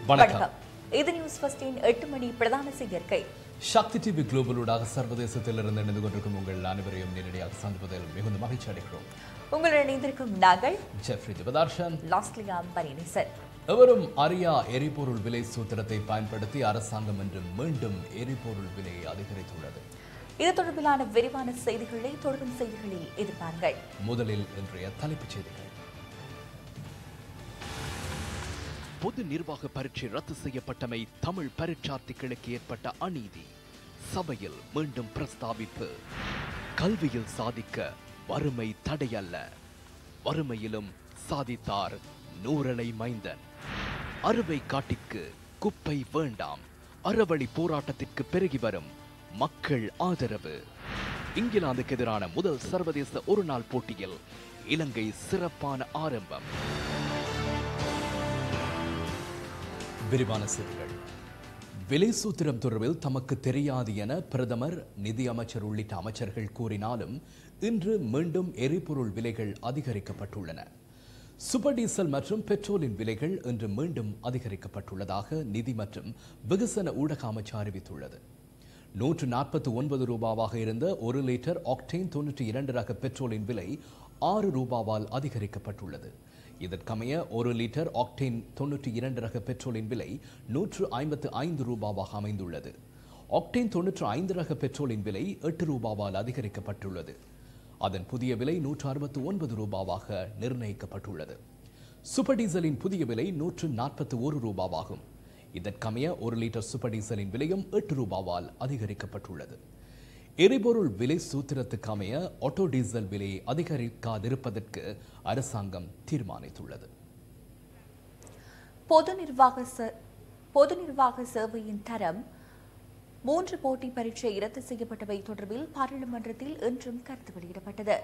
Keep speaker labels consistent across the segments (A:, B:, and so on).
A: வணக்கம்
B: இது நியூஸ் ஃபர்ஸ்டின் எட்டு மணி பிரதான செய்தியற்கை
A: சக்தி டிவி குளோபலூடாக சர்வதேசத்தில் இருந்து இணைந்து கொண்டிருக்கும் உங்கள் அனைவரையும் நேரடியாக சந்திப்பதில் மிகுந்த மகிழ்ச்சி அடைகிறோம்
B: உங்களுடன் இணைந்திருக்கும் நாங்கள்
A: ஜெஃப்ரி திபதார்ஷன்
B: லாஸ்லியா பரிநேசன்
A: எவரும் அறியா எரிபொருள் விலை சூத்திரத்தை பயன்படுத்தி அரசாங்கம் இன்று மீண்டும் எரிபொருள் விலையை அதிகரித்துள்ளது
B: இது தொடர்பிலான விரிவான செய்திகளை தொடரும் செய்திகளில் எதிர்பார்கள்
A: முதலில் இன்றைய தலைப்புச் செய்திகள்
C: பொது நிர்வாக பரீட்சை ரத்து செய்யப்பட்டமை தமிழ் பரீட்சார்த்திகளுக்கு ஏற்பட்ட அநீதி சபையில் மீண்டும் பிரஸ்தாபிப்பு கல்வியில் சாதிக்க வறுமை தடையல்ல வறுமையிலும் சாதித்தார் நூறலை மைந்தன் அறுவை காட்டிற்கு குப்பை வேண்டாம் அறவழி போராட்டத்திற்கு பெருகி வரும் மக்கள் ஆதரவு இங்கிலாந்துக்கு எதிரான முதல் சர்வதேச ஒருநாள் போட்டியில் இலங்கை சிறப்பான ஆரம்பம்
A: விரிவான செய்திகள் விலை சூத்திரம் தொடர்பில் தமக்கு தெரியாது என பிரதமர் நிதி அமைச்சர் உள்ளிட்ட அமைச்சர்கள் கூறினாலும் இன்று மீண்டும் எரிபொருள் விலைகள் அதிகரிக்கப்பட்டுள்ளன சூப்பர் டீசல் மற்றும் பெட்ரோலின் விலைகள் இன்று மீண்டும் அதிகரிக்கப்பட்டுள்ளதாக நிதி மற்றும் வெகுசன ஊடக அமைச்சு அறிவித்துள்ளது நூற்று நாற்பத்தி ஒன்பது ரூபாவாக இருந்த ஒரு லிட்டர் ஆக்டேன் தொன்னூற்றி இரண்டு ரக பெட்ரோலின் விலை ஆறு ரூபாவால் அதிகரிக்கப்பட்டுள்ளது இதற்கமைய ஒரு லிட்டர் ஆக்டேன் தொன்னூற்றி இரண்டு ரக பெட்ரோலின் விலை நூற்று ஐம்பத்து ஐந்து ரூபாவாக அமைந்துள்ளது ஆக்டேன் தொன்னூற்று ஐந்து ரக பெட்ரோலின் விலை எட்டு ரூபாவால் அதிகரிக்கப்பட்டுள்ளது அதன் புதிய விலை நூற்று அறுபத்து ஒன்பது ரூபாவாக நிர்ணயிக்கப்பட்டுள்ளது சூப்பர் டீசலின் புதிய விலை நூற்று நாற்பத்தி ஒரு ரூபாவாகும் இதற்கமைய ஒரு லிட்டர் சூப்பர் டீசலின் விலையும் எட்டு ரூபாவால் அதிகரிக்கப்பட்டுள்ளது எரிபொருள் விலை சூத்திரத்துக்கு அமைய ஆட்டோ டீசல் விலையை அதிகரிக்காதிருப்பதற்கு அரசாங்கம் தீர்மானித்துள்ளது
B: பொது நிர்வாக ச- பொது நிர்வாக சேவையின் தரம் மூன்று போட்டி பரீட்சை ரத்து செய்யப்பட்டவை தொடர்பில் பாராளுமன்றத்தில் இன்றும் கருத்து வெளியிடப்பட்டது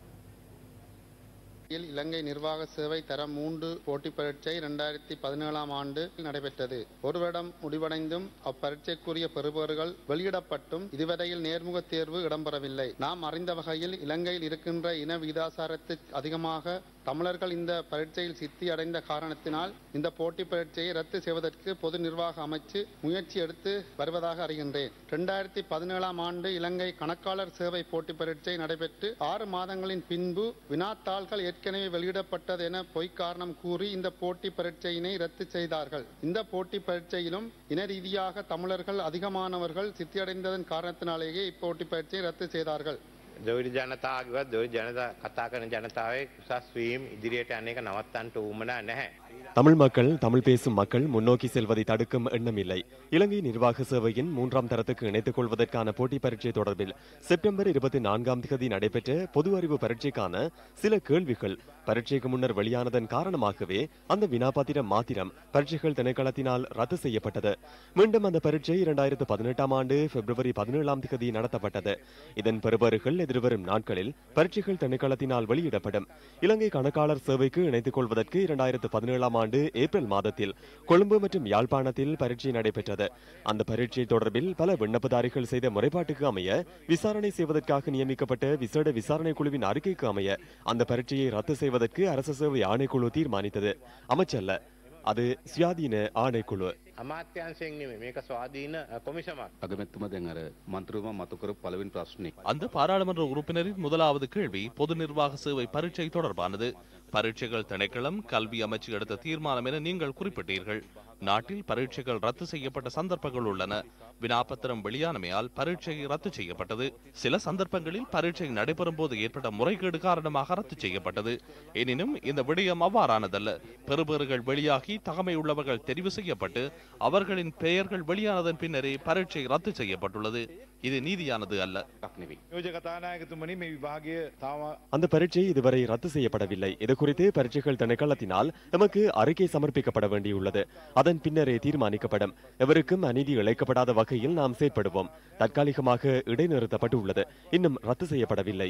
D: இல் இலங்கை நிர்வாக சேவை தரம் மூன்று போட்டி பரீட்சை இரண்டாயிரத்தி பதினேழாம் ஆண்டு நடைபெற்றது ஒரு வருடம் முடிவடைந்தும் அப்பரீட்சைக்குரிய பெறுபவர்கள் வெளியிடப்பட்டும் இதுவரையில் நேர்முக தேர்வு இடம்பெறவில்லை நாம் அறிந்த வகையில் இலங்கையில் இருக்கின்ற இன விகிதாசாரத்துக்கு அதிகமாக தமிழர்கள் இந்த பரீட்சையில் சித்தி அடைந்த காரணத்தினால் இந்த போட்டி பரீட்சையை ரத்து செய்வதற்கு பொது நிர்வாக அமைச்சு முயற்சி எடுத்து வருவதாக அறிகின்றேன் இரண்டாயிரத்தி பதினேழாம் ஆண்டு இலங்கை கணக்காளர் சேவை போட்டி பரீட்சை நடைபெற்று ஆறு மாதங்களின் பின்பு வினாத்தாள்கள் ஏற்கனவே வெளியிடப்பட்டது என பொய்க் காரணம் கூறி இந்த போட்டி பரீட்சையினை ரத்து செய்தார்கள் இந்த போட்டி பரீட்சையிலும் இன ரீதியாக தமிழர்கள் அதிகமானவர்கள் சித்தியடைந்ததன் காரணத்தினாலேயே இப்போட்டி பரீட்சையை ரத்து செய்தார்கள்
E: දොවිඩි ජනතාවගවත් දොවි ජනත කතා කරන ජනතාවේ උසස් වීම් ඉදිරියට අන්න එක නවත්තන්ට ඌමනා නැහැ.
F: தமிழ் மக்கள் தமிழ் பேசும் மக்கள் முன்னோக்கி செல்வதை தடுக்கும் எண்ணம் இல்லை இலங்கை நிர்வாக சேவையின் மூன்றாம் தரத்துக்கு இணைத்துக் கொள்வதற்கான போட்டி பரீட்சை தொடர்பில் செப்டம்பர் இருபத்தி நான்காம் தேதி நடைபெற்ற பொது அறிவு பரீட்சைக்கான சில கேள்விகள் பரீட்சைக்கு முன்னர் வெளியானதன் காரணமாகவே அந்த வினாபாத்திரம் மாத்திரம் பரீட்சைகள் திணைக்களத்தினால் ரத்து செய்யப்பட்டது மீண்டும் அந்த பரீட்சை இரண்டாயிரத்து பதினெட்டாம் ஆண்டு பிப்ரவரி பதினேழாம் தேதி நடத்தப்பட்டது இதன் பெறுபவர்கள் எதிர்வரும் நாட்களில் பரீட்சைகள் திணைக்களத்தினால் வெளியிடப்படும் இலங்கை கணக்காளர் சேவைக்கு இணைத்துக் கொள்வதற்கு இரண்டாயிரத்து பதினேழாம் ஆண்டு ஏப்ரல் மாதத்தில் கொழும்பு மற்றும் யாழ்ப்பாணத்தில் பரீட்சை நடைபெற்றது அந்த பரீட்சை தொடர்பில் பல விண்ணப்பதாரிகள் செய்த முறைப்பாட்டுக்கு அமைய விசாரணை செய்வதற்காக நியமிக்கப்பட்ட விசேட விசாரணை குழுவின் அறிக்கைக்கு அமைய அந்த பரீட்சையை ரத்து செய்வதற்கு அரசு சேவை ஆணைக்குழு தீர்மானித்தது அமைச்சல்ல அது சுயாதீன ஆணைக்குழு
E: අමාත්‍යන්සයෙන් නෙමෙයි මේක ස්වාධීන අ, කොමිසමක්.
G: අගමැත්තුම දැන් අර මන්ත්‍රතුමා මතු කරපු පළවෙනි ප්‍රශ්නේ
H: அந்த பாராளுமன்ற உறுப்பினரின் முதலாவது கேள்வி பொது நிர்வாக சேவை பரீட்சை தொடர்பானது பரீட்சைகள் திணைக்களம் கல்வி அமைச்சு எடுத்த தீர்மானம் என நீங்கள் குறிப்பிட்டீர்கள் நாட்டில் பரீட்சைகள் ரத்து செய்யப்பட்ட சந்தர்ப்பங்கள் உள்ளன வினாப்பத்திரம் வெளியானமையால் பரீட்சை ரத்து செய்யப்பட்டது சில சந்தர்ப்பங்களில் பரீட்சை நடைபெறும் போது ஏற்பட்ட முறைகேடு காரணமாக ரத்து செய்யப்பட்டது எனினும் இந்த விடயம் அவ்வாறானதல்ல பெறுபேறுகள் வெளியாகி தகமை உள்ளவர்கள் தெரிவு செய்யப்பட்டு அவர்களின் பெயர்கள் வெளியானதன் பின்னரே பரீட்சை ரத்து செய்யப்பட்டுள்ளது இது நீதியானது அல்ல
G: එකක් නෙවෙයි.
I: යෝජ කතානායකතුමනි මේ විභාගය තාම
F: அந்த பரீட்சை இதுவரை ரத்து செய்யப்படவில்லை இது குறித்து பரீட்சைகள் திணைக்களத்தினால் எமக்கு அறிக்கை சமர்ப்பிக்கப்பட வேண்டியுள்ளது அதன் பின்னரே தீர்மானிக்கப்படும் எவருக்கும் அநீதி இழைக்கப்படாத வகையில் நாம் செயற்படுவோம் தற்காலிகமாக இடைநிறுத்தப்பட்டுள்ளது இன்னும் ரத்து செய்யப்படவில்லை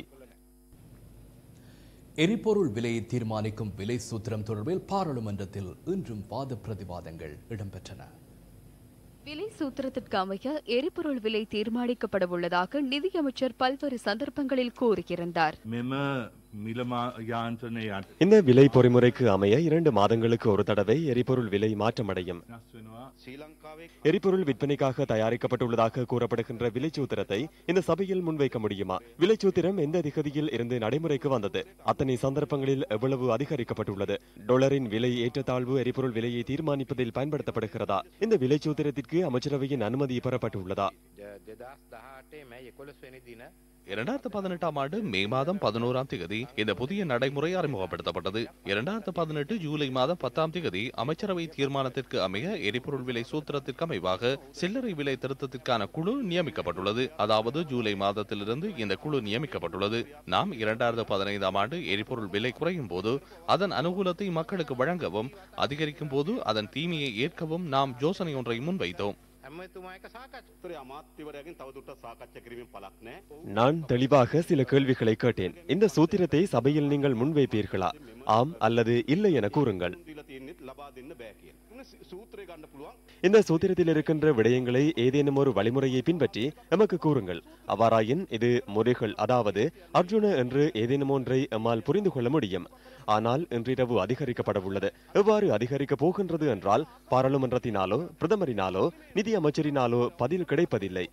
A: எரிபொருள் விலையை தீர்மானிக்கும் விலை சூத்திரம் தொடர்பில் பாராளுமன்றத்தில் இன்றும் வாத பிரதிவாதங்கள் இடம்பெற்றன
J: விலை சூத்திரத்திற்கு அமைய எரிபொருள் விலை தீர்மானிக்கப்பட உள்ளதாக நிதியமைச்சர் பல்வேறு சந்தர்ப்பங்களில் கூறியிருந்தார்
I: මෙම
K: මිලමා යාන්ත්‍රණය යට
F: இந்த விலை பொறிமுறைக்கு அமைய இரண்டு மாதங்களுக்கு ஒரு தடவை எரிபொருள் விலை மாற்றமடையும் எரிபொருள் விற்பனைக்காக தயாரிக்கப்பட்டுள்ளதாக கூறப்படுகின்ற விலைச்சூத்திரத்தை இந்த சபையில் முன்வைக்க முடியுமா விலைச்சூத்திரம் எந்த திகதியில் இருந்து நடைமுறைக்கு வந்தது அத்தனை சந்தர்ப்பங்களில் எவ்வளவு அதிகரிக்கப்பட்டுள்ளது டாலரின் விலை ஏற்றத்தாழ்வு எரிபொருள் விலையை தீர்மானிப்பதில் பயன்படுத்தப்படுகிறதா இந்த விலைச்சூத்திரத்திற்கு அமைச்சரவையின் அனுமதி பெறப்பட்டுள்ளதா
E: දෙදස් දහටේ මැයි එකොළොස්වැනි දින
H: இரண்டாயிரத்து பதினெட்டாம் ஆண்டு மே மாதம் பதினோராம் தேதி இந்த புதிய நடைமுறை அறிமுகப்படுத்தப்பட்டது இரண்டாயிரத்து பதினெட்டு ஜூலை மாதம் பத்தாம் தேதி அமைச்சரவை தீர்மானத்திற்கு அமைய எரிபொருள் விலை சூத்திரத்திற்கு அமைவாக சில்லறை விலை திருத்தத்திற்கான குழு நியமிக்கப்பட்டுள்ளது அதாவது ஜூலை மாதத்திலிருந்து இந்த குழு நியமிக்கப்பட்டுள்ளது நாம் இரண்டாயிரத்து பதினைந்தாம் ஆண்டு எரிபொருள் விலை குறையும் போது அதன் அனுகூலத்தை மக்களுக்கு வழங்கவும் அதிகரிக்கும் போது அதன் தீமையை ஏற்கவும் நாம் யோசனை ஒன்றை முன்வைத்தோம்
E: ඇමතුමා එක සාකච්ඡා
G: අමාත්‍යවරයාගෙන් තවදුරටත් සාකච්ඡා කිරීමෙන් පළක් නැහැ.
F: நான் தெளிவாக சில கேள்விகளை கேட்டேன் இந்த சூத்திரத்தை சபையில் நீங்கள் முன்வைப்பீர்களா ஆம் அல்லது இல்லை என கூறுங்கள்
G: දීලා තියෙන්නේත් ලබා දෙන්න බෑ කියලා. මොන සූත්‍රය ගන්න පුළුවන්.
F: இந்த சூத்திரத்தில் இருக்கின்ற விடயங்களை ஏதேனும் ஒரு வழிமுறையை பின்பற்றி எமக்கு கூறுங்கள் அவ்வாறாயின் இது முறைகள் அதாவது அர்ஜுன என்று ஏதேனும் ஒன்றை எம்மால் புரிந்து கொள்ள முடியும் ஆனால் இன்றிரவு அதிகரிக்கப்பட உள்ளது எவ்வாறு அதிகரிக்கப் போகின்றது என்றால் பாராளுமன்றத்தினாலோ பிரதமரினாலோ நிதி அமைச்சரினாலோ பதில் கிடைப்பதில்லை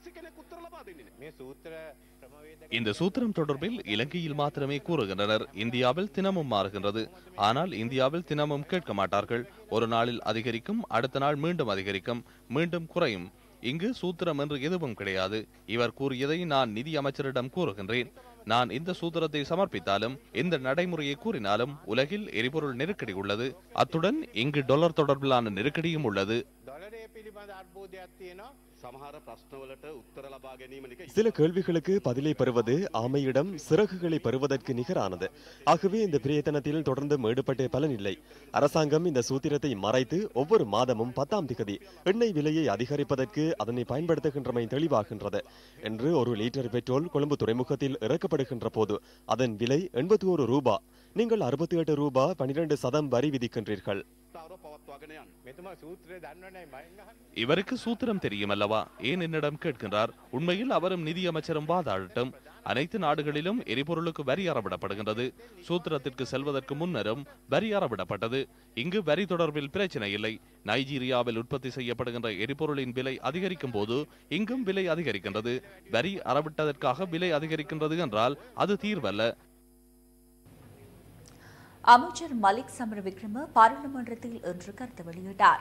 E: මේ සූත්‍ර ක්‍රමවේද
H: இந்த சூத்திரம் தொடர்பில் இலங்கையில் மாத்திரமே கூறுகின்றனர் இந்தியாவில் தினமும் மாறுகின்றது ஆனால் இந்தியாவில் தினமும் கேட்க மாட்டார்கள் ஒரு நாளில் அதிகரிக்கும் அடுத்த நாள் மீண்டும் அதிகரிக்கும் மீண்டும் குறையும் இங்கு சூத்திரம் என்று எதுவும் கிடையாது இவர் கூறியதை நான் நிதி அமைச்சரிடம் கூறுகின்றேன் நான் இந்த சூத்திரத்தை சமர்ப்பித்தாலும் இந்த நடைமுறையை கூறினாலும் உலகில் எரிபொருள் நெருக்கடி உள்ளது அத்துடன் இங்கு டாலர் தொடர்பிலான நெருக்கடியும் உள்ளது
E: දොලරය පිළිබඳ අර්බෝධයක් තියෙනවා
G: සමහර ප්‍රශ්නවලට උත්තර ලබා ගැනීම නික
F: சில கேள்விகளுக்கு பதிலை பெறுவது ஆமையிடம் சிறகுகளை பெறுவதற்கு நிகரானது ஆகவே இந்த பிரயத்தனத்தில் தொடர்ந்து ஈடுபட்ட பலனில்லை அரசாங்கம் இந்த சூத்திரத்தை மறைத்து ஒவ்வொரு மாதமும் பத்தாம் திகதி எண்ணெய் விலையை அதிகரிப்பதற்கு அதனை பயன்படுத்துகின்றமை தெளிவாகின்றது என்று ஒரு லிட்டர் பெட்ரோல் கொழும்பு துறைமுகத்தில் இறக்கப்படுகின்ற போது அதன் விலை எண்பத்தி ஒரு ரூபா நீங்கள் அறுபத்தி எட்டு ரூபா பனிரெண்டு சதம் வரி விதிக்கின்றீர்கள்
G: තාවර පවත්වාගෙන යන්න.
E: මෙතුමා සූත්‍රය දන්නවනේ මයින් අහන්න
H: இவருக்கு சூத்திரம் தெரியும் அல்லவா ஏன் என்னிடம் கேட்கின்றார் உண்மையில் அவரும் நிதியமைச்சரும் வாதாடட்டும் அனைத்து நாடுகளிலும் எரிபொருளுக்கு வரி அறவிடப்படுகின்றது சூத்திரத்திற்கு செல்வதற்கு முன்னரும் வரி அறவிடப்பட்டது இங்கு வரி தொடர்பில் பிரச்சனை இல்லை நைஜீரியாவில் உற்பத்தி செய்யப்படுகின்ற எரிபொருளின் விலை அதிகரிக்கும் போது இங்கும் விலை அதிகரிக்கின்றது வரி அறவிட்டதற்காக விலை அதிகரிக்கின்றது என்றால் அது தீர்வல்ல
B: அமைச்சர் மலிக் சமர விக்ரம பாராளுமன்றத்தில் இன்று கருத்து வெளியிட்டார்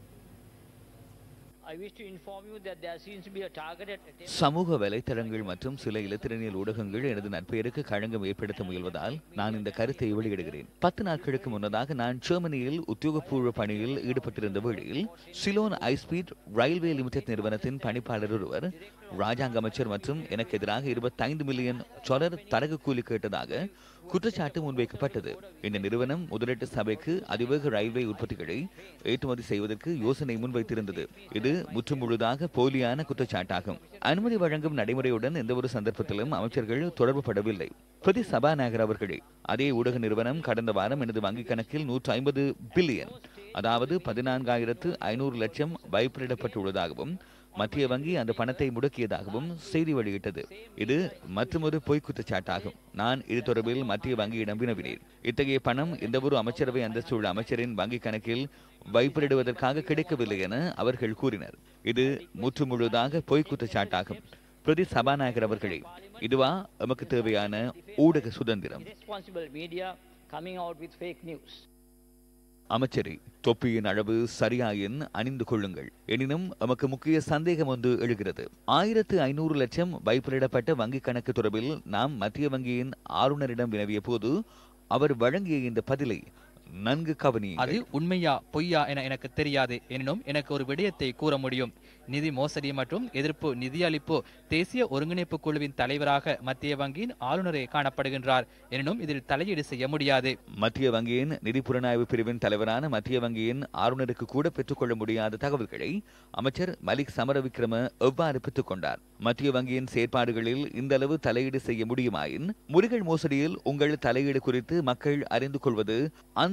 L: I wish to inform you that there seems to be a targeted attempt
M: சமூக வலைத்தளங்கள் மற்றும் சில இலத்திரனியல் ஊடகங்கள் எனது நட்பெயருக்கு களங்கம் ஏற்படுத்த முயல்வதால் நான் இந்த கருத்தை வெளியிடுகிறேன் பத்து நாட்களுக்கு முன்னதாக நான் ஜெர்மனியில் உத்தியோகபூர்வ பணியில் ஈடுபட்டிருந்த வேளையில் சிலோன் ஐஸ்பீட் ரயில்வே லிமிடெட் நிறுவனத்தின் பணிப்பாளர் ஒருவர் ராஜாங்க அமைச்சர் மற்றும் எனக்கு எதிராக இருபத்தைந்து மில்லியன் டாலர் தரகு கூலி கேட்டதாக குற்றச்சாட்டு முன்வைக்கப்பட்டது இந்த நிறுவனம் முதலீட்டு சபைக்கு அதிவேக ரயில்வே உற்பத்திகளை ஏற்றுமதி செய்வதற்கு யோசனை முன்வைத்திருந்தது இது முற்றுமுழுதாக போலியான குற்றச்சாட்டாகும் அனுமதி வழங்கும் நடைமுறையுடன் எந்தவொரு சந்தர்ப்பத்திலும் அமைச்சர்கள் தொடர்பு படவில்லை பிரதி சபாநாயகர் அவர்களே அதே ஊடக நிறுவனம் கடந்த வாரம் எனது வங்கிக் கணக்கில் நூற்று ஐம்பது பில்லியன் அதாவது பதினான்காயிரத்து ஐநூறு லட்சம் வைப்பிலிடப்பட்டுள்ளதாகவும் மத்திய வங்கி அந்த பணத்தை முடக்கியதாகவும் செய்தி வெளியிட்டது இது மற்றொரு பொய் குற்றச்சாட்டாகும் நான் இது தொடர்பில் மத்திய வங்கியிடம் வினவினேன் இத்தகைய பணம் எந்தவொரு அமைச்சரவை அந்தஸ்துள்ள அமைச்சரின் வங்கிக் கணக்கில் வைப்பிலிடுவதற்காக கிடைக்கவில்லை என அவர்கள் கூறினர் இது முற்றுமுழுதாக பொய் குற்றச்சாட்டாகும் பிரதி சபாநாயகர் அவர்களே இதுவா எமக்கு தேவையான ஊடக சுதந்திரம்
L: responsible media coming out with fake news.
M: அமைச்சரே தொப்பியின் அளவு சரியாயின் அணிந்து கொள்ளுங்கள் எனினும் எமக்கு முக்கிய சந்தேகம் ஒன்று எழுகிறது ஆயிரத்து ஐநூறு லட்சம் வைப்பிலிடப்பட்ட வங்கிக் கணக்கு தொடர்பில் நாம் மத்திய வங்கியின் ஆளுநரிடம் வினவிய போது அவர் வழங்கிய இந்த பதிலை நன்கு கவனி
N: அது உண்மையா பொய்யா என எனக்கு தெரியாது எனினும் எனக்கு ஒரு விடயத்தை கூற முடியும் நிதி மோசடி மற்றும் எதிர்ப்பு நிதியளிப்பு தேசிய ஒருங்கிணைப்பு குழுவின் தலைவராக மத்திய வங்கியின் ஆளுநரே காணப்படுகின்றார் எனினும் இதில் தலையீடு செய்ய முடியாது
M: மத்திய வங்கியின் நிதி புலனாய்வு பிரிவின் தலைவரான மத்திய வங்கியின் ஆளுநருக்கு கூட பெற்றுக்கொள்ள முடியாத தகவல்களை அமைச்சர் மலிக் சமரவிக்ரம எவ்வாறு பெற்றுக்கொண்டார் மத்திய வங்கியின் செயற்பாடுகளில் இந்த அளவு தலையீடு செய்ய முடியுமாயின் முறிகள் மோசடியில் உங்கள் தலையீடு குறித்து மக்கள் அறிந்து கொள்வது அந்த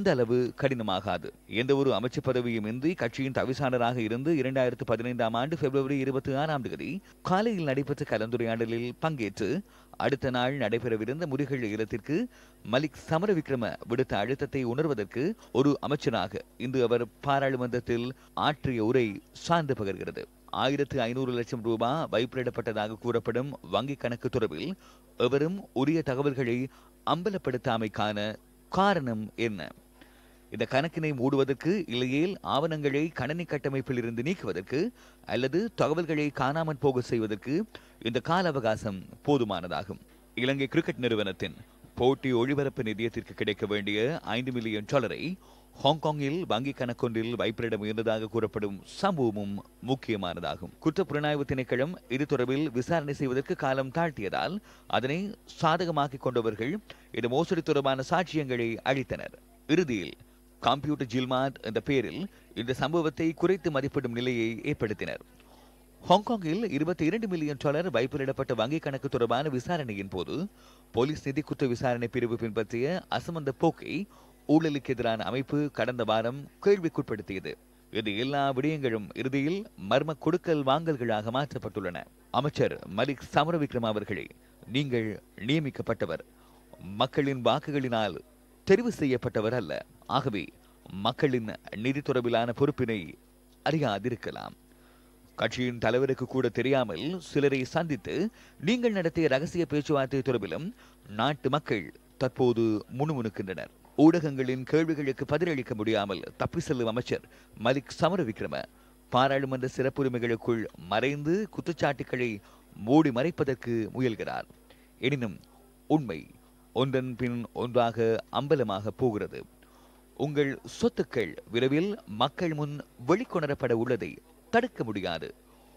M: இந்த அளவு கடினமாகாது எந்த ஒரு அமைச்சு பதவியும் இன்றி கட்சியின் தவிசாளராக இருந்து இரண்டாயிரத்து பதினைந்தாம் ஆண்டு பிப்ரவரி இருபத்தி ஆறாம் தேதி காலையில் நடைபெற்ற கலந்துரையாடலில் பங்கேற்று அடுத்த நாள் நடைபெறவிருந்த முறிகள் இல்லத்திற்கு மலிக் சமரவிக்ரம விடுத்த அழுத்தத்தை உணர்வதற்கு ஒரு அமைச்சராக இன்று அவர் பாராளுமன்றத்தில் ஆற்றிய உரை சார்ந்து பகர்கிறது ஆயிரத்து ஐநூறு லட்சம் ரூபாய் வைப்பிடப்பட்டதாக கூறப்படும் வங்கிக் கணக்கு தொடர்பில் எவரும் உரிய தகவல்களை அம்பலப்படுத்தாமைக்கான காரணம் என்ன இந்த கணக்கினை மூடுவதற்கு இல்லையேல் ஆவணங்களை கணனி கட்டமைப்பில் இருந்து நீக்குவதற்கு அல்லது தகவல்களை காணாமல் போக செய்வதற்கு இந்த கால அவகாசம் போதுமானதாகும் இலங்கை கிரிக்கெட் நிறுவனத்தின் போட்டி ஒளிபரப்பு நிதியத்திற்கு கிடைக்க வேண்டிய ஐந்து மில்லியன் டாலரை ஹாங்காங்கில் வங்கி கணக்கொன்றில் வைப்பிட முயன்றதாக கூறப்படும் சம்பவமும் முக்கியமானதாகும் குற்ற புலனாய்வு திணைக்களம் இது தொடர்பில் விசாரணை செய்வதற்கு காலம் தாழ்த்தியதால் அதனை சாதகமாக்கிக் கொண்டவர்கள் இந்த மோசடி தொடர்பான சாட்சியங்களை அளித்தனர் இறுதியில் கம்ப்யூட்டர் ஜில்மாட் என்ற பெயரில் இந்த சம்பவத்தை குறைத்து மதிப்பிடும் நிலையை ஏற்படுத்தினர் ஹாங்காங்கில் இருபத்தி இரண்டு மில்லியன் டாலர் வைப்பிலிடப்பட்ட வங்கிக் கணக்கு தொடர்பான விசாரணையின் போது போலீஸ் நிதி குற்ற விசாரணை பிரிவு பின்பற்றிய அசமந்த போக்கை ஊழலுக்கு எதிரான அமைப்பு கடந்த வாரம் கேள்விக்குட்படுத்தியது இது எல்லா விடயங்களும் இறுதியில் மர்ம கொடுக்கல் வாங்கல்களாக மாற்றப்பட்டுள்ளன அமைச்சர் மலிக் சமரவிக்ரம் அவர்களே நீங்கள் நியமிக்கப்பட்டவர் மக்களின் வாக்குகளினால் தெரிவு செய்யப்பட்டவர் அல்ல ஆகவே மக்களின் நிதி தொடர்பிலான பொறுப்பினை அறியாதிருக்கலாம் கட்சியின் தலைவருக்கு கூட தெரியாமல் சிலரை சந்தித்து நீங்கள் நடத்திய ரகசிய பேச்சுவார்த்தை தொடர்பிலும் நாட்டு மக்கள் தற்போது முணுமுணுக்கின்றனர் ஊடகங்களின் கேள்விகளுக்கு பதிலளிக்க முடியாமல் தப்பி செல்லும் அமைச்சர் மலிக் சமரவிக்ரம பாராளுமன்ற சிறப்புரிமைகளுக்குள் மறைந்து குற்றச்சாட்டுகளை மூடி மறைப்பதற்கு முயல்கிறார் எனினும் உண்மை ஒன்றன் பின் ஒன்றாக அம்பலமாக போகிறது உங்கள் சொத்துக்கள் விரைவில் மக்கள் முன் வெளிக்கொணரப்பட உள்ளதை தடுக்க முடியாது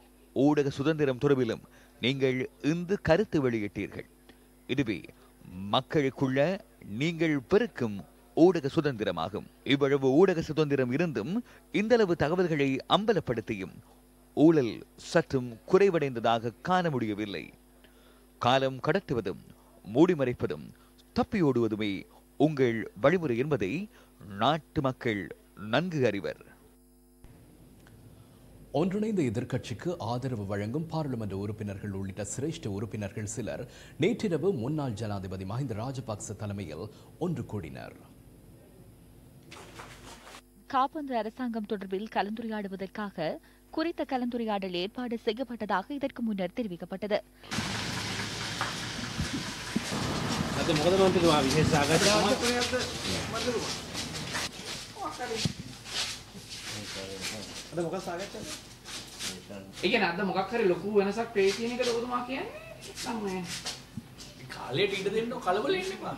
M: ஊடக சுதந்திரம் தொடர்பிலும் நீங்கள் இன்று கருத்து வெளியிட்டீர்கள் இதுவே மக்களுக்குள்ள நீங்கள் பெருக்கும் ஊடக சுதந்திரமாகும் இவ்வளவு ஊடக சுதந்திரம் இருந்தும் இந்தளவு தகவல்களை அம்பலப்படுத்தியும் ஊழல் சற்றும் குறைவடைந்ததாக காண முடியவில்லை காலம் கடத்துவதும் மூடிமறைப்பதும் தப்பியோடுவதுமே உங்கள் வழிமுறை என்பதை நாட்டு மக்கள் நன்கு அறிவர்
A: ஒன்றிணைந்த எதிர்க்கட்சிக்கு ஆதரவு வழங்கும் பாராளுமன்ற உறுப்பினர்கள் உள்ளிட்ட சிரேஷ்ட உறுப்பினர்கள் சிலர் நேற்றிரவு முன்னாள் ஜனாதிபதி மஹிந்த ராஜபக்ச தலைமையில் ஒன்று கூடினர்
B: காபந்து அரசாங்கம் தொடர்பில் கலந்துரையாடுவதற்காக குறித்த கலந்துரையாடல் ஏற்பாடு செய்யப்பட்டதாக இதற்கு முன்னர் தெரிவிக்கப்பட்டது
O: අද මොකද මන්ත්‍රීතුමා විශේෂ සාකච්ඡාවක් අද මොකක් සාකච්ඡාද?
P: ඒ කියන්නේ අද මොකක් හරි ලොකු වෙනසක් වෙයි කියන එකද ඔබතුමා කියන්නේ? නැත්නම් මේ කාලයට ඉඩ දෙන්න කලබල වෙන්න එපා.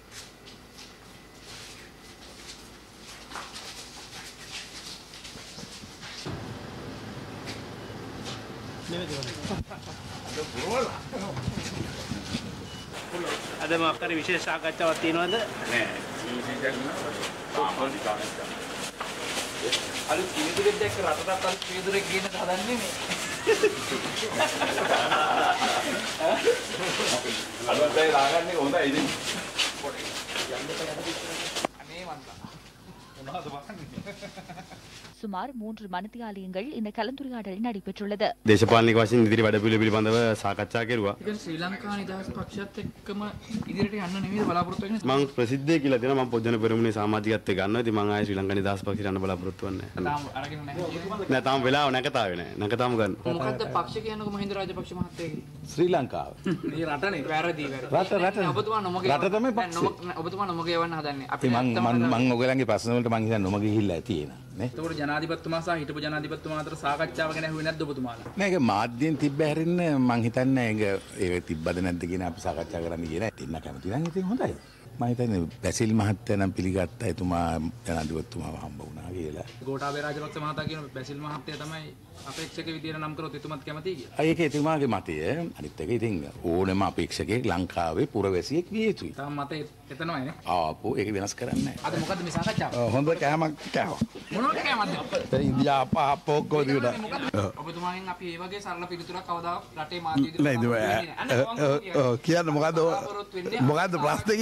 O: අද මොකක් හරි විශේෂ සාකච්ඡාවක් තියෙනවද?
P: අලුත් කිවිදුරෙක් දැක්ක රටටත් අලුත් කිවිදුරෙක් ගේන්න හදන්නේ මේ.
Q: අලුත් අය ලාගන්නේ හොඳයි ඉතින්.
P: අනේ මන්දා. මොනවද වහන්නේ?
B: சுமார் மூன்று மணித்தியாலயங்கள் இந்த கலந்துரையாடல் நடைபெற்றுள்ளது
R: දේශපාලනික වශයෙන් ඉදිරි වැඩපිළිවෙල පිළිබඳව සාකච්ඡා කෙරුවා.
P: ඒ කියන්නේ ශ්‍රී ලංකා නිදහස් පක්ෂයත් එක්කම ඉදිරියට යන්න නෙමෙයිද බලාපොරොත්තු වෙන්නේ?
R: මම ප්‍රසිද්ධිය කියලා දෙනවා මම පොජ්ජන පෙරමුණේ සමාජිකත්වයේ ගන්නවා. ඉතින් මම ආයේ ශ්‍රී ලංකා නිදහස් පක්ෂයට යන්න බලාපොරොත්තු වෙන්නේ නැහැ.
P: තාම අරගෙන නැහැ.
R: නෑ තාම වෙලාව නැකතාවේ නෑ. නැකතාම ගන්න.
P: මොකද්ද පක්ෂ කියනකො මහින්ද රාජපක්ෂ මහත්තයාගේ?
S: ශ්‍රී ලංකාව.
P: මේ රටනේ වැරදි වැරදි.
S: රට රට
P: ඔබතුමා නොමග
S: රට තමයි
P: නෑ,
S: පක්ෂේ.
P: නොමග- නෑ, ඔබතුමා නොමග යවන්න හදන්නේ. අපි
S: මං
P: ඇත්තම
S: මං
P: හදන්නේ.
S: මං ඔයගලන්ගේ ප්‍රශ්න වලට මං හිතන්නේ නොම ගිහිල්ලා තියෙන නේ.
P: එතකොට ජනාධිපතිතුමා සහ හිටපු ජනාධිපතිතුමා අතර සාකච්ඡාව ගැන ඇහුවේ නැද්ද ඔබතුමාලා?
S: නෑ ඒක මාධ්‍යයෙන් තිබ්බ හැරෙන්න මං හිතන්නේ ඒක ඒක තිබ්බද නැද්ද කියන අපි සාකච්ඡා කරන්න කියලා. ඉතින් කැමති නම් ඉතින් හොඳයි. මම හිතන්නේ බැසිල් මහත්තයා නම් පිළිගත්තා එතුමා ජනාධිපතිතුමාව හම්බ වුණා කියලා.
P: ගෝඨාභය රාජපක්ෂ මහතා කියන බැසිල් මහත්තයා තමයි අපේක්ෂක විදියට නම් කරොත් එතුමත් කැමතියි කියලා.
S: ඒක එතුමාගේ මතය අනිත් එක ඉතින් ඕනම අපේක්ෂකයෙක් ලංකාවේ පුරවැසියෙක් විය යුතුයි.
P: තාම මතේ එතනමයි.
S: ආපෝ ඒක වෙනස් කරන්න
P: අද මොකද්ද මේ සාකච්ඡාව?
S: හොඳ කෑමක් කෑවා.
P: මොනවද කෑමක්ද?
S: ඉන්දියා පාපෝක්කෝ දියුණා.
P: ඔබතුමාගෙන් අපි ඒ වගේ සරල පිළිතුරක් කවදාවත් රටේ මාධ්‍ය
S: නෑ ඉතින් ඔය- ඔව් ඔව් කියන්න මොකද්ද ඔය- මොකද්ද ප්‍රශ්නේ කියන්න දැන්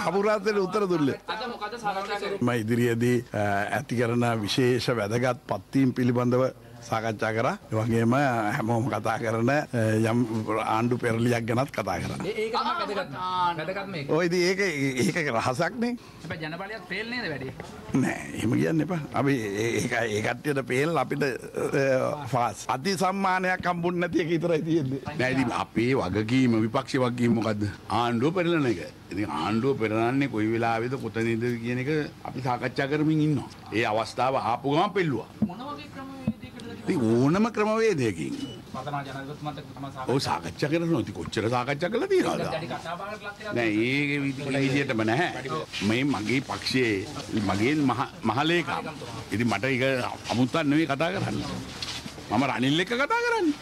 T: හමුරාතයට උත්තර දුල්ල.
P: අද මොකද සාකච්ඡා කරේ?
T: ම ඉදිරියේදී අ, ඇති කරන විශේෂ වැදගත් පත්වීම් පිළිබඳව සාකච්ඡා කරා. ඒ වගේම හැමෝම කතා කරන අ, යම් ආණ්ඩු පෙරලියක් ගැනත් කතා කරා.
P: ඒ- ඒක තමයි වැදගත්. වැදගත් මේක.
T: ඔය ඉතින් ඒක ඒක රහසක්නේ.
P: හැබැයි ජනබලයත් ෆේල් නේද වැඩි?
T: නෑ එහෙම කියන්න එපා. අපි ඒ- ඒක ඒ කට්ටියට පේල් අපිට ෆාස්. අති සම්මානයක් හම්බුන්නේ නැති එක විතරයි තියෙන්නේ.
U: නෑ ඉතින් අපේ වගකීම විපක්ෂ වගකීම මොකද්ද? ආණ්ඩුව පෙරලන එක. ඉතින් ආණ්ඩුව පෙරලන්නේ කොයි වෙලාවෙද කොතනද කියන එක අපි සාකච්ඡා කරමින් ඉන්නවා. ඒ අවස්ථාව ආපු ගමන් පෙල්ලුවා.
P: මොන වගේ ක්‍රමවේදයකටද
U: ඉතින් ඕනම ක්‍රමවේදයකින්
P: පතනා ජනාධිපතිතුමාත් එක්ක තමයි
U: ඔව් සාකච්ඡා කරනවා. ඉතින් කොච්චර සාකච්ඡා කළා තියෙනවද?
P: දැඩි කතාබහකට ලක් කරලා
U: නෑ ඒ විදිහටම නැහැ. මේ මගේ පක්ෂයේ මගේ මහ- මහලේකම්. ඉතින් මට ඒක අමුත්තක් නෙවෙයි කතා කරන්නේ. මම රනිල් එක්ක කතා කරන්නේ.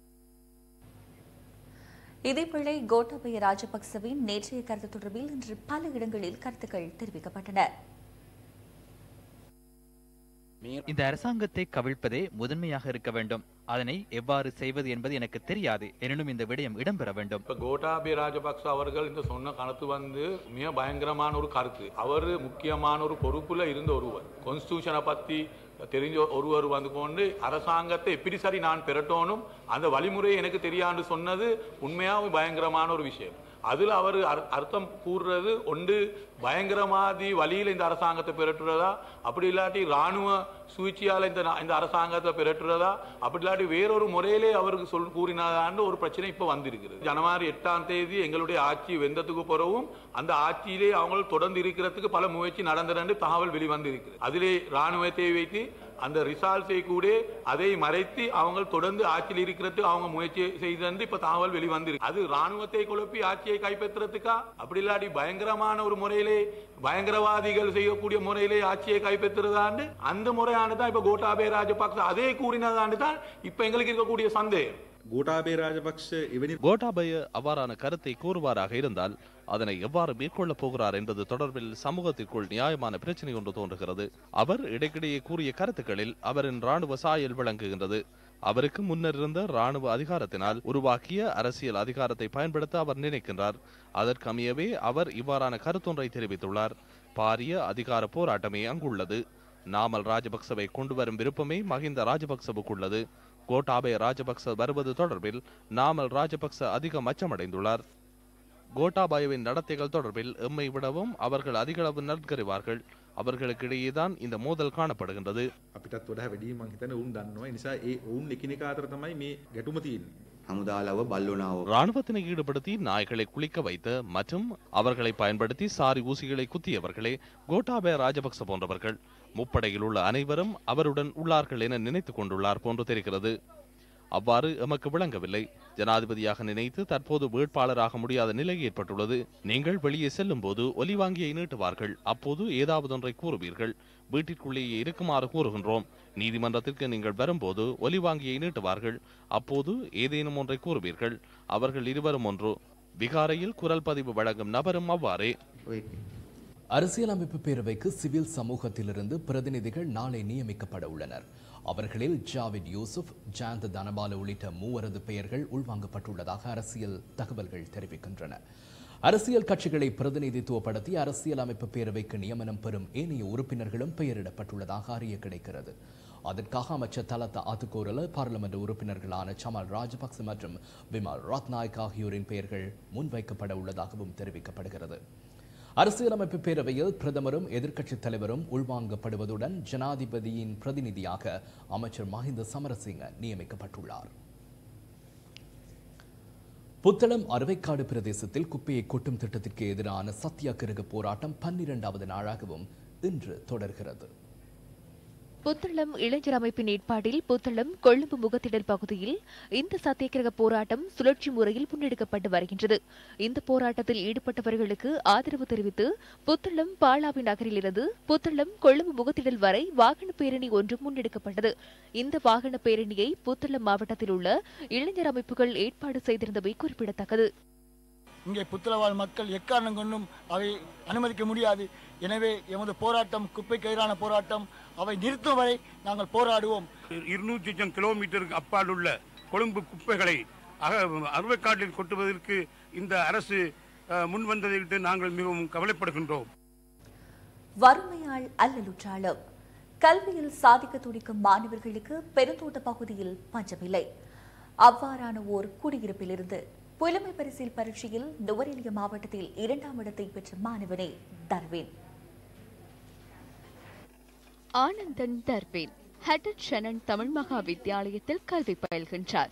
B: இதேவேளை கோட்டாபய ராஜபக்சவின் நேற்றைய கருத்து தொடர்பில் இன்று பல இடங்களில் கருத்துக்கள் தெரிவிக்கப்பட்டன
N: இந்த அரசாங்கத்தை கவிழ்ப்பதே முதன்மையாக இருக்க வேண்டும் அதனை எவ்வாறு செய்வது என்பது எனக்கு தெரியாது எனினும் இந்த விடயம் இடம்பெற வேண்டும்
V: இப்ப கோட்டாபய ராஜபக்ச அவர்கள் இந்த சொன்ன கருத்து வந்து மிக பயங்கரமான ஒரு கருத்து அவர் முக்கியமான ஒரு பொறுப்புல இருந்த ஒருவர் கான்ஸ்டியூஷனை பத்தி தெரிஞ்ச ஒருவர் வந்து கொண்டு அரசாங்கத்தை எப்படி சரி நான் பெறட்டோனும் அந்த வழிமுறை எனக்கு தெரியாண்டு சொன்னது உண்மையாக பயங்கரமான ஒரு விஷயம் அதுல அவர் அர்- அர்த்தம் கூறுறது ஒன்று பயங்கரவாதி வழியில் இந்த அரசாங்கத்தை பெறட்டுறதா அப்படி இல்லாட்டி ராணுவ சூழ்ச்சியால இந்த நா- இந்த அரசாங்கத்தை பெறட்டுறதா அப்படி இல்லாட்டி வேறொரு முறையிலே அவருக்கு சொல் கூறினதான்னு ஒரு பிரச்சனை இப்ப வந்திருக்கிறது ஜனவரி எட்டாம் தேதி எங்களுடைய ஆட்சி வெந்ததுக்கு பிறகும் அந்த ஆட்சியிலே அவங்க தொடர்ந்து இருக்கிறதுக்கு பல முயற்சி நடந்ததுன்னு தகவல் வெளிவந்திருக்கிறது அதிலே ராணுவத்தை வைத்து அந்த ரிசால்ட்ஸை கூட அதை மறைத்து அவங்க தொடர்ந்து ஆட்சியில் இருக்கிறது அவங்க முயற்சி செய்து இப்ப தகவல் வெளிவந்திருக்கு அது ராணுவத்தை குழப்பி ஆட்சியை கைப்பற்றுறதுக்கா அப்படி இல்லாட்டி பயங்கரமான ஒரு முறையிலே பயங்கரவாதிகள் செய்யக்கூடிய முறையிலே ஆட்சியை கைப்பற்றுறதாண்டு அந்த முறையானதான் இப்ப கோட்டாபய ராஜபக்ச அதே கூறினதாண்டு தான் இப்ப எங்களுக்கு இருக்கக்கூடிய சந்தேகம்
K: ගෝටාබේ රාජපක්ෂ එවැනි
H: கோட்டாபய அவ்வாறான கருத்தை கூறுவாராக இருந்தால் அதனை எவ்வாறு மேற்கொள்ளப் போகிறார் என்பது தொடர்பில் சமூகத்திற்குள் நியாயமான பிரச்சனை ஒன்று தோன்றுகிறது அவர் இடைக்கிடையே கூறிய கருத்துக்களில் அவரின் ராணுவ சாயல் விளங்குகின்றது அவருக்கு முன்னர் இருந்த ராணுவ அதிகாரத்தினால் உருவாக்கிய அரசியல் அதிகாரத்தை பயன்படுத்த அவர் நினைக்கின்றார் அதற்கமையவே அவர் இவ்வாறான கருத்தொன்றை தெரிவித்துள்ளார் பாரிய அதிகார போராட்டமே அங்குள்ளது நாமல் ராஜபக்சவை கொண்டு வரும் விருப்பமே மஹிந்த ராஜபக்சவுக்குள்ளது கோட்டாபய ராஜபக்ச வருவது தொடர்பில் நாமல் ராஜபக்ச அதிகம் அச்சமடைந்துள்ளார் கோட்டாபாயவின் நடத்தைகள் தொடர்பில் எம்மை விடவும் அவர்கள் அதிகளவு நன்கறிவார்கள் அவர்களுக்கிடையேதான் இந்த மோதல் காணப்படுகின்றது
K: අපිටත් වඩා වැඩි මං හිතන්නේ ඔවුන් දන්නවා. ඒ නිසා ඒ ඔවුන් එකිනෙකා අතර තමයි මේ ගැටුම තියෙන්නේ.
W: හමුදාලව බල්ලුනාව
H: ராணுவத்தினை ஈடுபடுத்தி நாய்களை குளிக்க வைத்த மற்றும் அவர்களை பயன்படுத்தி சாரி ஊசிகளை குத்தியவர்களே கோட்டாபய ராஜபக்ச போன்றவர்கள் முப்படையில் உள்ள அனைவரும் அவருடன் உள்ளார்கள் என நினைத்துக் கொண்டுள்ளார் போன்று தெரிகிறது அவ்வாறு எமக்கு விளங்கவில்லை ஜனாதிபதியாக நினைத்து தற்போது வேட்பாளராக முடியாத நிலை ஏற்பட்டுள்ளது நீங்கள் வெளியே செல்லும் போது ஒலிவாங்கியை நீட்டுவார்கள் அப்போது ஏதாவது ஒன்றை கூறுவீர்கள் வீட்டிற்குள்ளேயே இருக்குமாறு கூறுகின்றோம் நீதிமன்றத்திற்கு நீங்கள் வரும்போது ஒலிவாங்கியை நீட்டுவார்கள் அப்போது ஏதேனும் ஒன்றை கூறுவீர்கள் அவர்கள் இருவரும் ஒன்று விகாரையில் குரல் பதிவு வழங்கும் நபரும் அவ்வாறே
A: அரசியலமைப்பு பேரவைக்கு சிவில் சமூகத்திலிருந்து பிரதிநிதிகள் நாளை நியமிக்கப்பட உள்ளனர் அவர்களில் ஜாவித் யூசுப் ஜாந்த தனபால உள்ளிட்ட மூவரது பெயர்கள் உள்வாங்கப்பட்டுள்ளதாக அரசியல் தகவல்கள் தெரிவிக்கின்றன அரசியல் கட்சிகளை பிரதிநிதித்துவப்படுத்தி அரசியலமைப்பு பேரவைக்கு நியமனம் பெறும் ஏனைய உறுப்பினர்களும் பெயரிடப்பட்டுள்ளதாக அறிய கிடைக்கிறது அதற்காக அமைச்சர் தலத்த ஆத்துக்கோரல பாராளுமன்ற உறுப்பினர்களான சமல் ராஜபக்ச மற்றும் விமல் ரத்நாயக் ஆகியோரின் பெயர்கள் முன்வைக்கப்பட உள்ளதாகவும் தெரிவிக்கப்படுகிறது அரசியலமைப்பு பேரவையில் பிரதமரும் எதிர்க்கட்சித் தலைவரும் உள்வாங்கப்படுவதுடன் ஜனாதிபதியின் பிரதிநிதியாக அமைச்சர் மஹிந்த சமரசிங்க நியமிக்கப்பட்டுள்ளார் புத்தளம் அறவைக்காடு பிரதேசத்தில் குப்பையை கொட்டும் திட்டத்திற்கு எதிரான சத்தியாகிரக போராட்டம் பன்னிரண்டாவது நாளாகவும் இன்று தொடர்கிறது
J: புத்தளம் இளைஞர் அமைப்பின் ஏற்பாட்டில் புத்தளம் கொழும்பு முகத்திடல் பகுதியில் இந்த சத்தியாகிரக போராட்டம் சுழற்சி முறையில் முன்னெடுக்கப்பட்டு வருகின்றது இந்த போராட்டத்தில் ஈடுபட்டவர்களுக்கு ஆதரவு தெரிவித்து புத்தளம் பாலாவி நகரிலிருந்து புத்தளம் கொழும்பு முகத்திடல் வரை வாகன பேரணி ஒன்று முன்னெடுக்கப்பட்டது இந்த வாகன பேரணியை புத்தளம் மாவட்டத்தில் உள்ள இளைஞர் அமைப்புகள் ஏற்பாடு செய்திருந்தமை குறிப்பிடத்தக்கது
X: இங்கே புத்தளவாழ் மக்கள் எக்காரணம் கொண்டும் அவை அனுமதிக்க முடியாது எனவே எமது போராட்டம் குப்பைக்கு எதிரான போராட்டம் அவை நிறுத்தும் வரை நாங்கள் போராடுவோம்
Y: இருநூற்றி சொச்சம் கிலோமீட்டருக்கு அப்பால் உள்ள கொழும்பு குப்பைகளை அக அறுவைக்காட்டில் கொட்டுவதற்கு இந்த அரசு அஹ், முன் வந்ததை நாங்கள் மிகவும் கவலைப்படுகின்றோம்
B: வறுமையால் அல்லலுற்றாலும் கல்வியில் சாதிக்க துடிக்கும் மாணவர்களுக்கு பெருந்தோட்ட பகுதியில் பஞ்சமில்லை அவ்வாறான ஓர் குடியிருப்பிலிருந்து புலமை பரிசில் பரீட்சையில் நுவரெலியா மாவட்டத்தில் இரண்டாம் இடத்தை பெற்ற மாணவனே தர்வின்
J: ஆனந்தன் தர்வேன் ஹட்டன் ஷனன் தமிழ் மகா வித்தியாலயத்தில் கல்வி பயில்கின்றார்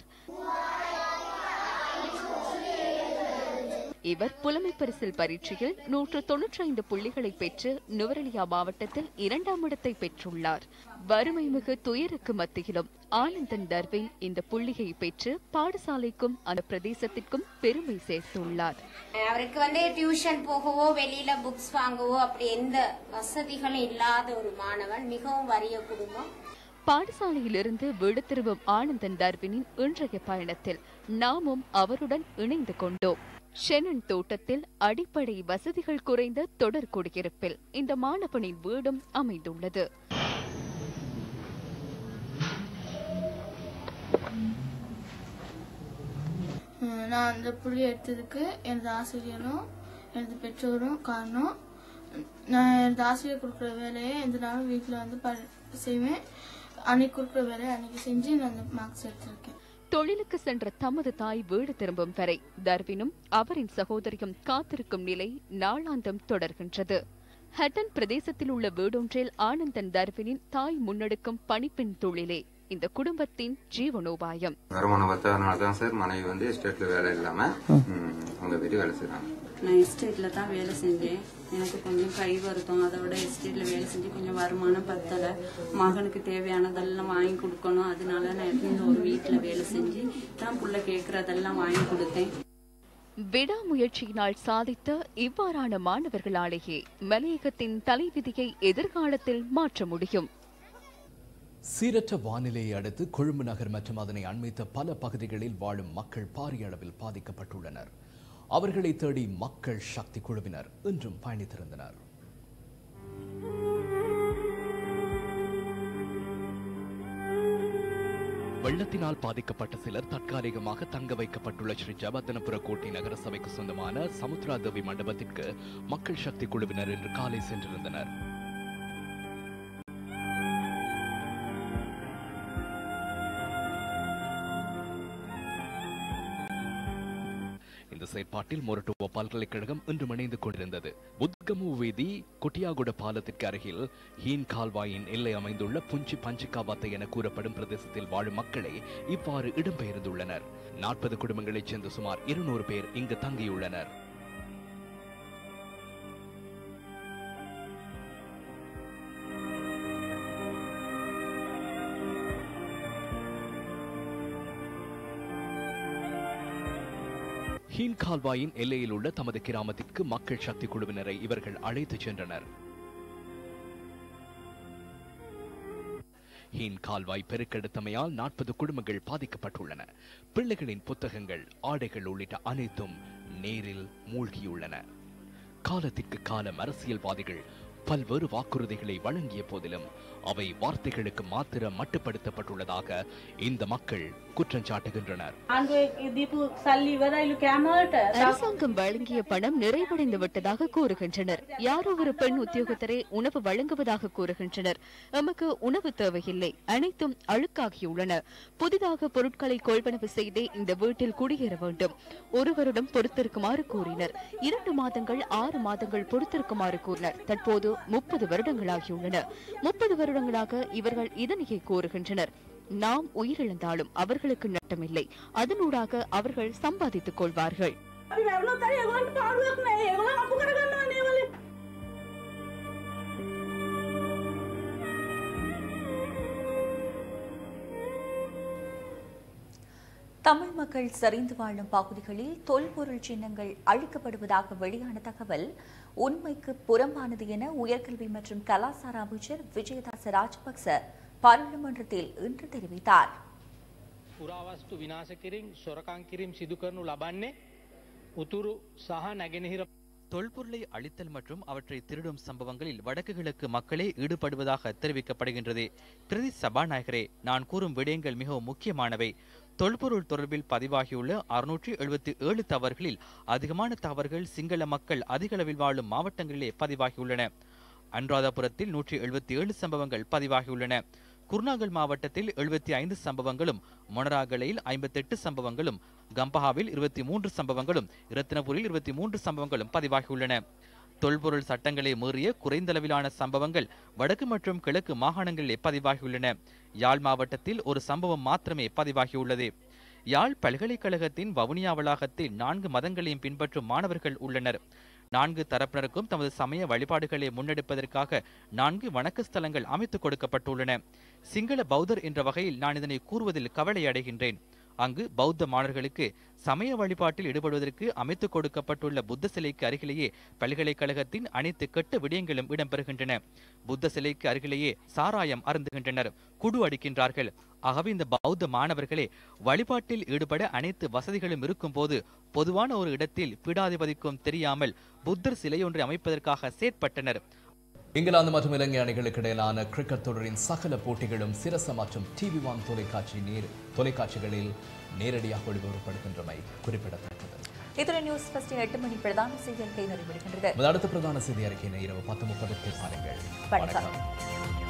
J: இவர் புலமை பரிசில் பரீட்சையில் நூற்று தொன்னூற்றி ஐந்து புள்ளிகளை பெற்று நுவரெலியா மாவட்டத்தில் இரண்டாம் இடத்தை பெற்றுள்ளார் வறுமை மிகு துயருக்கு மத்தியிலும் ஆனந்தன் தர்வேன் இந்த புள்ளியை பெற்று பாடசாலைக்கும் அந்த பிரதேசத்திற்கும் பெருமை சேர்த்துள்ளார்
C: அவருக்கு வந்து டியூஷன் போகவோ வெளியில புக்ஸ் வாங்கவோ அப்படி எந்த வசதிகளும் இல்லாத ஒரு மாணவன் மிகவும் வறிய குடும்பம்
J: பாடசாலையிலிருந்து வீடு திரும்பும் ஆனந்தன் தர்வினின் இன்றைய பயணத்தில் நாமும் அவருடன் இணைந்து கொண்டோம் ஷெனன் தோட்டத்தில் அடிப்படை வசதிகள் குறைந்த தொடர் குடியிருப்பில் இந்த மாணவனின் வீடும் அமைந்துள்ளது
D: அஹ் நான் அந்த புள்ளி எடுத்ததுக்கு எனது ஆசிரியரும் எனது பெற்றோரும் காரணம் நான் எனது ஆசிரியர் கொடுக்குற வேலையை எந்த நாளும் வீட்டில் வந்து ப செய்வேன் அன்னைக்கு கொடுக்குற வேலையை அன்னைக்கு செஞ்சு நான் அந்த மார்க்ஸ் எடுத்திருக்கேன்
J: தொழிலுக்கு சென்ற தமது தாய் வீடு திரும்பும் வரை தர்வினும் அவரின் சகோதரியும் காத்திருக்கும் நிலை நாளாந்தம் தொடர்கின்றது ஹட்டன் பிரதேசத்தில் உள்ள வீடொன்றில் ஆனந்தன் தர்வினின் தாய் முன்னெடுக்கும் பணிப்பெண் தொழிலே இந்த குடும்பத்தின் ஜீவனோபாயம்
F: வருமானம் பத்தாதனால தான் சார் மனைவி வந்து எஸ்டேட்ல வேலை இல்லாம ம், அங்க போயிட்டு வேலை செய்றாங்க
G: நான் எஸ்டேட்ல தான் வேலை செஞ்சேன் எனக்கு கொஞ்சம் கை வருத்தம் அதை விட எஸ்டேட்ல வேலை செஞ்சு கொஞ்சம் வருமானம் பத்தல மகனுக்கு தேவையானதெல்லாம் வாங்கி கொடுக்கணும் அதனால நான் இருந்த ஒரு வீட்டுல வேலை செஞ்சு தான் புள்ள கேட்கறதெல்லாம் வாங்கி கொடுத்தேன்
J: விடாமுயற்சியினால் சாதித்த இவ்வாறான மாணவர்களாலேயே மலையகத்தின் தலைவிதியை எதிர்காலத்தில் மாற்ற முடியும்
A: சீரற்ற வானிலையை அடுத்து கொழும்பு நகர் மற்றும் அதனை அண்மித்த பல பகுதிகளில் வாழும் மக்கள் பாரிய அளவில் பாதிக்கப்பட்டுள்ளனர் அவர்களை தேடி மக்கள் சக்தி குழுவினர் இன்றும் பயணித்திருந்தனர் வெள்ளத்தினால் பாதிக்கப்பட்ட சிலர் தற்காலிகமாக தங்க வைக்கப்பட்டுள்ள ஸ்ரீ ஜபர்தனபுர கோட்டை நகர சபைக்கு சொந்தமான சமுத்ரா தேவி மண்டபத்திற்கு மக்கள் சக்தி குழுவினர் இன்று காலை சென்றிருந்தனர் இந்த செயற்பாட்டில் மொரட்டுவ பல்கலைக்கழகம் இன்று இணைந்து கொண்டிருந்தது புத்கமு வீதி கொட்டியாகுட பாலத்திற்கு அருகில் ஹீன் கால்வாயின் எல்லை அமைந்துள்ள புஞ்சி பஞ்சிகாபாத்தை என கூறப்படும் பிரதேசத்தில் வாழும் மக்களே இவ்வாறு இடம்பெயர்ந்துள்ளனர் நாற்பது குடும்பங்களைச் சேர்ந்த சுமார் இருநூறு பேர் இங்கு தங்கியுள்ளனர் ஹீன் கால்வாயின் எல்லையில் உள்ள தமது கிராமத்திற்கு மக்கள் சக்தி குழுவினரை இவர்கள் அழைத்துச் சென்றனர் ஹீன் கால்வாய் பெருக்கெடுத்தமையால் நாற்பது குடும்பங்கள் பாதிக்கப்பட்டுள்ளன பிள்ளைகளின் புத்தகங்கள் ஆடைகள் உள்ளிட்ட அனைத்தும் நீரில் மூழ்கியுள்ளன காலத்திற்கு காலம் அரசியல்வாதிகள் பல்வேறு வாக்குறுதிகளை வழங்கிய போதிலும் அவை வார்த்தைகளுக்கு மாத்திரம் மட்டுப்படுத்தப்பட்டுள்ளதாக இந்த மக்கள் குற்றம் சாட்டுகின்றனர்
J: அரசாங்கம் வழங்கிய பணம் நிறைவடைந்து விட்டதாக கூறுகின்றனர் யாரோ ஒரு பெண் உத்தியோகத்தரே உணவு வழங்குவதாக கூறுகின்றனர் எமக்கு உணவு தேவையில்லை அனைத்தும் அழுக்காகியுள்ளன புதிதாக பொருட்களை கொள்வனவு செய்தே இந்த வீட்டில் குடியேற வேண்டும் ஒரு வருடம் பொறுத்திருக்குமாறு கூறினர் இரண்டு மாதங்கள் ஆறு மாதங்கள் பொறுத்திருக்குமாறு கூறினர் தற்போது முப்பது வருடங்களாகியுள்ளன முப்பது வருடங்களாக இவர்கள் இதனையே கூறுகின்றனர் நாம் உயிரிழந்தாலும் அவர்களுக்கு நட்டமில்லை அதனூடாக அவர்கள் சம்பாதித்துக் கொள்வார்கள்
B: தமிழ் மக்கள் சரிந்து வாழும் பகுதிகளில் தொல்பொருள் சின்னங்கள் அழிக்கப்படுவதாக வெளியான தகவல் உண்மைக்கு புறம்பானது என உயர்கல்வி மற்றும் கலாசார அமைச்சர் விஜயதாச ராஜபக்ச பாராளுமன்றத்தில் இன்று தெரிவித்தார்
L: පුරාවස්තු විනාශ කිරින් සොරකං කිරීම් සිදු කරනු ලබන්නේ උතුරු සහ නැගෙනහිර
N: தொல்பொருளை அழித்தல் மற்றும் அவற்றை திருடும் சம்பவங்களில் வடக்கு கிழக்கு மக்களே ஈடுபடுவதாக தெரிவிக்கப்படுகின்றது பிரதி சபாநாயகரே நான் கூறும் விடயங்கள் மிகவும் முக்கியமானவை தொல்பொருள் தொடர்பில் பதிவாகியுள்ள அறுநூற்றி எழுபத்தி ஏழு தவறுகளில் அதிகமான தவறுகள் சிங்கள மக்கள் அதிகளவில் வாழும் மாவட்டங்களிலே பதிவாகியுள்ளன அனுராதபுரத்தில் நூற்றி எழுபத்தி ஏழு சம்பவங்கள் பதிவாகியுள்ளன குர்நாகல் மாவட்டத்தில் எழுபத்தி ஐந்து சம்பவங்களும் மொனராகலையில் ஐம்பத்தெட்டு சம்பவங்களும் கம்பஹாவில் இருபத்தி மூன்று சம்பவங்களும் இரத்தினபுரில் இருபத்தி மூன்று சம்பவங்களும் பதிவாகியுள்ளன தொல்பொருள் சட்டங்களை மீறிய குறைந்தளவிலான சம்பவங்கள் வடக்கு மற்றும் கிழக்கு மாகாணங்களிலே பதிவாகியுள்ளன யாழ் மாவட்டத்தில் ஒரு சம்பவம் மாத்திரமே பதிவாகியுள்ளது யாழ் பல்கலைக்கழகத்தின் வவுனியா வளாகத்தில் நான்கு மதங்களையும் பின்பற்றும் மாணவர்கள் உள்ளனர் நான்கு தரப்பினருக்கும் தமது சமய வழிபாடுகளை முன்னெடுப்பதற்காக நான்கு வணக்க ஸ்தலங்கள் அமைத்துக் கொடுக்கப்பட்டுள்ளன சிங்கள பௌத்தர் என்ற வகையில் நான் இதனை கூறுவதில் கவலை அடைகின்றேன் அங்கு பௌத்த மாணவர்களுக்கு சமய வழிபாட்டில் ஈடுபடுவதற்கு அமைத்துக் கொடுக்கப்பட்டுள்ள புத்த சிலைக்கு அருகிலேயே பல்கலைக்கழகத்தின் அனைத்து கெட்ட விடயங்களும் இடம்பெறுகின்றன புத்த சிலைக்கு அருகிலேயே சாராயம் அருந்துகின்றனர் குடு அடிக்கின்றார்கள் ஆகவே இந்த பௌத்த மாணவர்களே வழிபாட்டில் ஈடுபட அனைத்து வசதிகளும் இருக்கும் போது பொதுவான ஒரு இடத்தில் பீடாதிபதிக்கும் தெரியாமல் புத்தர் சிலை ஒன்றை அமைப்பதற்காக செயற்பட்டனர்
A: இங்கிலாந்து மற்றும் இலங்கை அணிகளுக்கு இடையிலான கிரிக்கெட் தொடரின் சகல போட்டிகளும் சிரச மற்றும் டிவி ஒன் தொலைக்காட்சி நேர் தொலைக்காட்சிகளில் நேரடியாக ஒளிபரப்படுகின்றமை குறிப்பிடத்தக்கது
B: இத்துடன் நியூஸ் ஃபர்ஸ்ட் எட்டு மணி பிரதான செய்தி அறிக்கை நிறைவடைகின்றது
A: அடுத்த பிரதான செய்தி அறிக்கையினை இரவு பத்து முப்பதுக்கு பாருங்கள்
B: வணக்கம்